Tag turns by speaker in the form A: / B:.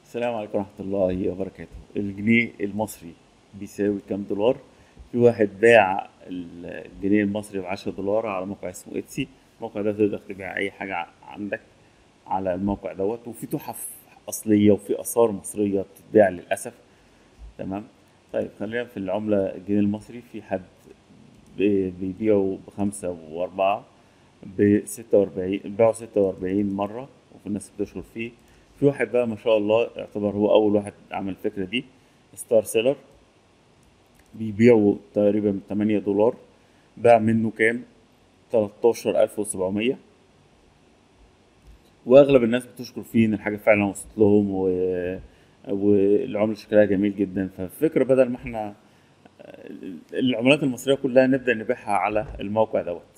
A: السلام عليكم ورحمة الله وبركاته الجنيه المصري بيساوي كام دولار في واحد باع الجنيه المصري بعشرة دولار على موقع اسمه اتسي الموقع ده تقدر تبيع أي حاجة ع- عندك على الموقع دوت وفي تحف أصلية وفي آثار مصرية بتتباع للأسف تمام طيب خلينا في العملة الجنيه المصري في حد بي- بيبيعوا بخمسة وأربعة بستة وأربعين باعوا ستة وأربعين مرة وفي الناس بتشكر فيه في واحد بقى ما شاء الله يعتبر هو أول واحد عمل الفكرة دي ستار سيلر بيبيعوا تقريبا تمانية دولار باع منه كام؟ تلاتاشر ألف وسبعمية وأغلب الناس بتشكر فيه إن الحاجة فعلا وصلت لهم و... والعملة شكلها جميل جدا فالفكرة بدل ما احنا العملات المصرية كلها نبدأ نبيعها على الموقع دوت